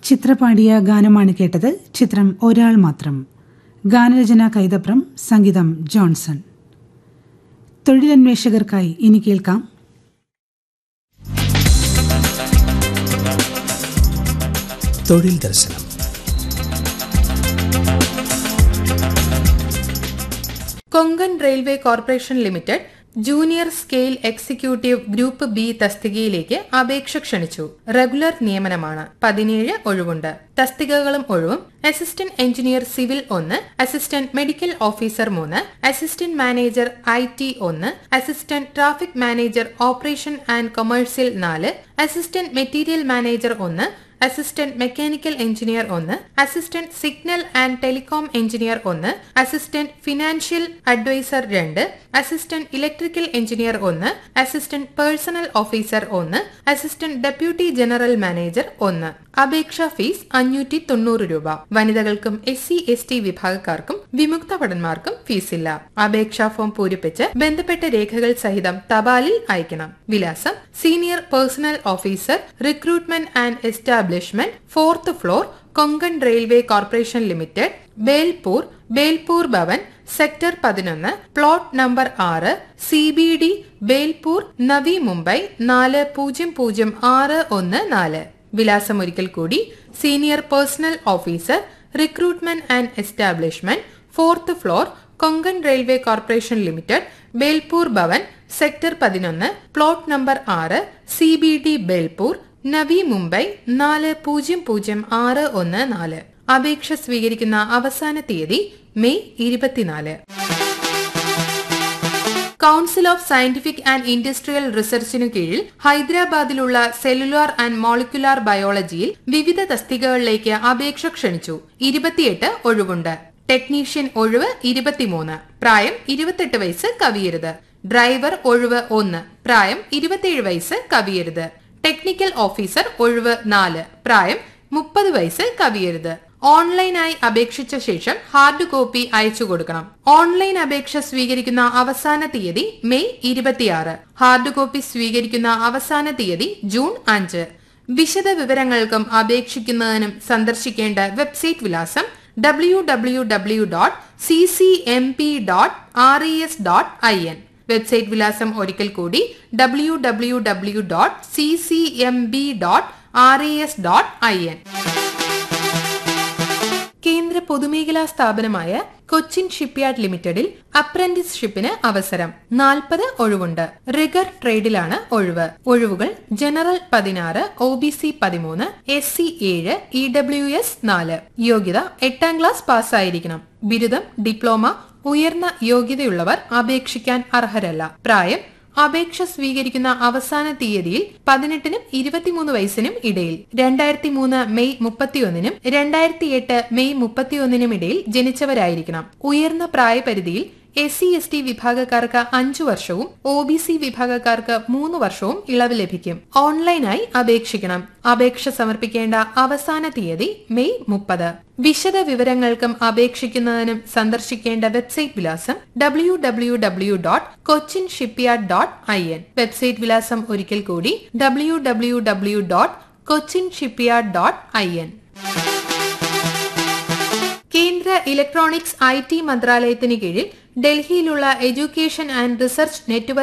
ചിത്ര പാടിയ ഗാനമാണ് കേട്ടത് ചിത്രം ഒരാൾ മാത്രം ഗാനരചന കൈതപ്രം സംഗീതം ജോൺസൺ തൊഴിലന്വേഷകർക്കായി ഇനി കേൾക്കാം തൊഴിൽ ദർശനം Konkan railway corporation limited junior scale executive group B തസ്തികയിലേക്ക് അപേക്ഷ ക്ഷണിച്ചു റെഗുലർ നിയമനമാണ് പതിനേഴ് ഒഴിവുണ്ട് തസ്തികകളും ഒഴിവും അസിസ്റ്റന്റ് എഞ്ചിനീയർ സിവിൽ ഒന്ന് അസിസ്റ്റന്റ് മെഡിക്കൽ ഓഫീസർ മൂന്ന് അസിസ്റ്റന്റ് മാനേജർ ഐ ടി ഒന്ന് assistant traffic manager operation and commercial നാല് അസിസ്റ്റന്റ് മെറ്റീരിയൽ മാനേജർ ഒന്ന് അസിസ്റ്റന്റ് മെക്കാനിക്കൽ എഞ്ചിനീയർ ഒന്ന് assistant signal and telecom engineer ഒന്ന് അസിസ്റ്റന്റ് ഫിനാൻഷ്യൽ അഡ്വൈസർ രണ്ട് അസിസ്റ്റന്റ് ഇലക്ട്രിക്കൽ എഞ്ചിനീയർ ഒന്ന് assistant personnel officer ഒന്ന് assistant deputy general manager ഒന്ന് അപേക്ഷാ ഫീസ് അഞ്ഞൂറ്റി തൊണ്ണൂറ് രൂപ വനിതകൾക്കും എസ് സി എസ് ടി വിഭാഗക്കാർക്കും വിമുക്ത ഭടന്മാർക്കും ഫീസില്ല അപേക്ഷാ ഫോം പൂരിപ്പിച്ച് ബന്ധപ്പെട്ട രേഖകൾ സഹിതം തപാലിൽ അയക്കണം വിലാസം senior personnel officer recruitment and establishment fourth floor Konkan railway corporation limited Belapur Belapur Bhavan sector പതിനൊന്ന് പ്ലോട്ട് നമ്പർ ആറ് C B D Belapur Navi Mumbai നാല് പൂജ്യം പൂജ്യം ആറ് ഒന്ന് നാല് വിലാസം ഒരിക്കൽ കൂടി senior personnel officer recruitment and establishment fourth floor Konkan railway corporation limited Belapur Bhavan sector പതിനൊന്ന് പ്ലോട്ട് നമ്പർ ആറ് C B D Belapur Navi Mumbai നാല് പൂജ്യം പൂജ്യം ആറ് ഒന്ന് നാല് അപേക്ഷ സ്വീകരിക്കുന്ന അവസാന തീയതി മെയ് ഇരുപത്തിനാല് council of scientific and industrial റിസർച്ചിനു കീഴിൽ ഹൈദരാബാദിലുള്ള സെല്ലുലാർ ആൻഡ് മോളിക്കുലാർ ബയോളജിയിൽ വിവിധ തസ്തികകളിലേക്ക് അപേക്ഷ ക്ഷണിച്ചു ഇരുപത്തിയെട്ട് ഒഴിവുണ്ട് ടെക്നീഷ്യൻ ഒഴിവ് ഇരുപത്തിമൂന്ന് പ്രായം ഇരുപത്തെട്ട് വയസ്സ് കവിയരുത് ഡ്രൈവർ ഒഴിവ് ഒന്ന് പ്രായം ഇരുപത്തിയേഴ് വയസ്സ് കവിയരുത് ടെക്നിക്കൽ ഓഫീസർ ഒഴിവ് നാല് പ്രായം മുപ്പത് വയസ്സ് കവിയരുത് ഓൺലൈനായി അപേക്ഷിച്ച ശേഷം ഹാർഡ് കോപ്പി അയച്ചു കൊടുക്കണം ഓൺലൈൻ അപേക്ഷ സ്വീകരിക്കുന്ന അവസാന തീയതി മെയ് ഇരുപത്തിയാറ് ഹാർഡ് കോപ്പി സ്വീകരിക്കുന്ന അവസാന തീയതി ജൂൺ അഞ്ച് വിശദ വിവരങ്ങൾക്കും അപേക്ഷിക്കുന്നതിനും സന്ദർശിക്കേണ്ട വെബ്സൈറ്റ് വിലാസം W W W dot C C M P dot R E S dot I N website വിലാസം ഒരിക്കൽ കൂടി W W W dot C C M B dot R E S dot I N കേന്ദ്ര പൊതുമേഖലാ സ്ഥാപനമായ Cochin shipyard ലിമിറ്റഡിൽ അപ്രന്റീസ്ഷിപ്പിന് അവസരം നാൽപ്പത് ഒഴിവുണ്ട് റിഗർ ട്രേഡിലാണ് ഒഴിവ് ഒഴിവുകൾ ജനറൽ പതിനാറ് ഒ ബി സി പതിമൂന്ന് എസ് സി ഏഴ് ഇ ഡബ്ല്യു എസ് നാല് യോഗ്യത എട്ടാം ക്ലാസ് പാസ്സായിരിക്കണം ബിരുദം ഡിപ്ലോമ ഉയർന്ന യോഗ്യതയുള്ളവർ അപേക്ഷിക്കാൻ അർഹരല്ല പ്രായം അപേക്ഷ സ്വീകരിക്കുന്ന അവസാന തീയതിയിൽ പതിനെട്ടിനും ഇരുപത്തിമൂന്ന് വയസ്സിനും ഇടയിൽ രണ്ടായിരത്തി മൂന്ന് മെയ് മുപ്പത്തിയൊന്നിനും രണ്ടായിരത്തി എട്ട് മെയ് മുപ്പത്തിയൊന്നിനും ഇടയിൽ ജനിച്ചവരായിരിക്കണം ഉയർന്ന പ്രായപരിധിയിൽ എസ് സി എസ് ടി വിഭാഗക്കാർക്ക് അഞ്ചു വർഷവും ഒ ബി സി വിഭാഗക്കാർക്ക് മൂന്ന് വർഷവും ഇളവ് ലഭിക്കും ഓൺലൈനായി അപേക്ഷിക്കണം അപേക്ഷ സമർപ്പിക്കേണ്ട അവസാന തീയതി മെയ് മുപ്പത് വിശദ വിവരങ്ങൾക്കും അപേക്ഷിക്കുന്നതിനും സന്ദർശിക്കേണ്ട വെബ്സൈറ്റ് വിലാസം W W W dot Cochin shipyard dot I N website വിലാസം ഒരിക്കൽ കൂടി W W W dot Cochin shipyard dot I N കേന്ദ്ര ഇലക്ട്രോണിക്സ് ഐ ടി മന്ത്രാലയത്തിന് കീഴിൽ ഡൽഹിയിലുള്ള എഡ്യൂക്കേഷൻ ആൻഡ് റിസർച്ച് നെറ്റ്വർക്ക്